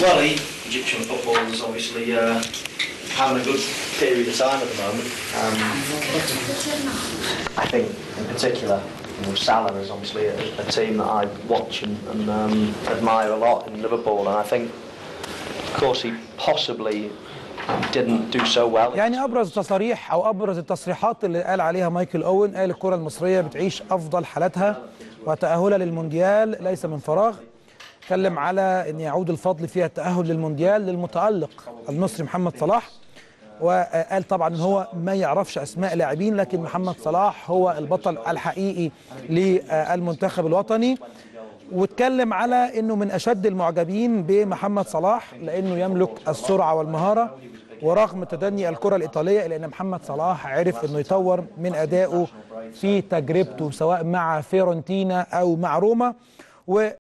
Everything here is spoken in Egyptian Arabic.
Well, he, Egyptian football is obviously uh, having a good period of time at the moment. Um, I think, in particular, you know, Salah is obviously a, a team that I watch and, and um, admire a lot in Liverpool, and I think, of course, he possibly didn't do so well. يعني ابرز تصاريح او ابرز التصريحات اللي قال عليها مايكل اوين قال الكره المصريه بتعيش افضل حالاتها وتاهلها للمونديال ليس من فراغ اتكلم على ان يعود الفضل فيها التاهل للمونديال للمتالق المصري محمد صلاح وقال طبعا ان هو ما يعرفش اسماء لاعبين لكن محمد صلاح هو البطل الحقيقي للمنتخب الوطني واتكلم على انه من اشد المعجبين بمحمد صلاح لانه يملك السرعه والمهاره ورغم تدني الكره الايطاليه الا ان محمد صلاح عرف انه يطور من ادائه في تجربته سواء مع فيرونتينا او مع روما و